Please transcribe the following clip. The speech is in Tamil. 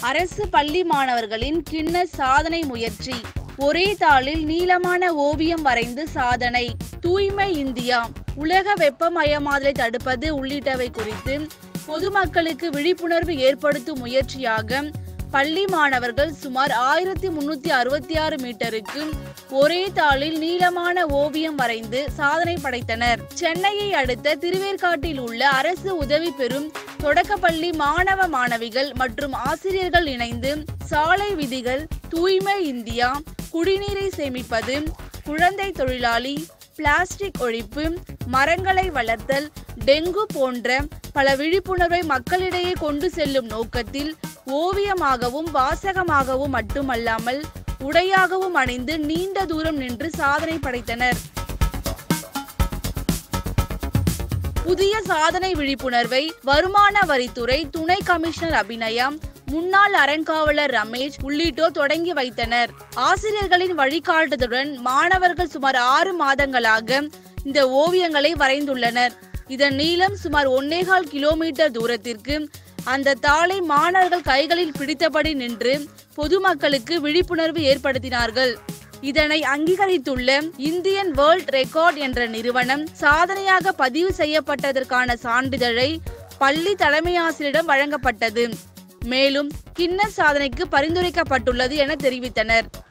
அரசு பள்ளி மாணவர்களின் கின்னஸ் சாதனை முயற்சி ஒரே தாளில் நீளமான ஓவியம் வரைந்து சாதனை தூய்மை இந்தியா உலக வெப்பமயமாதலை தடுப்பது உள்ளிட்டவை குறித்து பொதுமக்களுக்கு விழிப்புணர்வு ஏற்படுத்தும் முயற்சியாக பள்ளி மாணவர்கள் சுமார் ஆயிரத்தி முன்னூத்தி அறுபத்தி ஆறு மீட்டருக்கு ஒரே தாளில் நீளமான ஓவியம் வரைந்து சாதனை படைத்தனர் சென்னையை அடுத்த திருவேற்காட்டில் உள்ள அரசு உதவி பெறும் தொடக்கப்பள்ளி மாணவ மாணவிகள் மற்றும் ஆசிரியர்கள் இணைந்து சாலை விதிகள் தூய்மை இந்தியா குடிநீரை சேமிப்பது குழந்தை தொழிலாளி பிளாஸ்டிக் ஒழிப்பு மரங்களை வளர்த்தல் டெங்கு போன்ற பல விழிப்புணர்வை மக்களிடையே கொண்டு செல்லும் நோக்கத்தில் ஓவியமாகவும் வாசகமாகவும் மட்டுமல்லாமல் உடையாகவும் அணிந்து நீண்ட தூரம் நின்று சாதனை படைத்தனர் புதிய சாதனை விழிப்புணர்வை வருமான வரித்துறை துணை கமிஷனர் அபிநயா முன்னாள் அறங்காவலர் ரமேஷ் உள்ளிட்டோர் தொடங்கி வைத்தனர் ஆசிரியர்களின் வழிகாட்டுதலுடன் மாணவர்கள் சுமார் ஆறு மாதங்களாக இந்த ஓவியங்களை வரைந்துள்ளனர் இதன் நீளம் சுமார் ஒன்னேகால் கிலோமீட்டர் தூரத்திற்கு அந்த தாளை மாணவர்கள் கைகளில் பிடித்தபடி நின்று பொதுமக்களுக்கு விழிப்புணர்வு ஏற்படுத்தினார்கள் இதனை அங்கீகரித்துள்ள இந்தியன் வேர்ல்ட் ரெக்கார்ட் என்ற நிறுவனம் சாதனையாக பதிவு செய்யப்பட்டதற்கான சான்றிதழை பள்ளி தலைமை ஆசிரியரிடம் வழங்கப்பட்டது மேலும் கின்னஸ் சாதனைக்கு பரிந்துரைக்கப்பட்டுள்ளது என தெரிவித்தனர்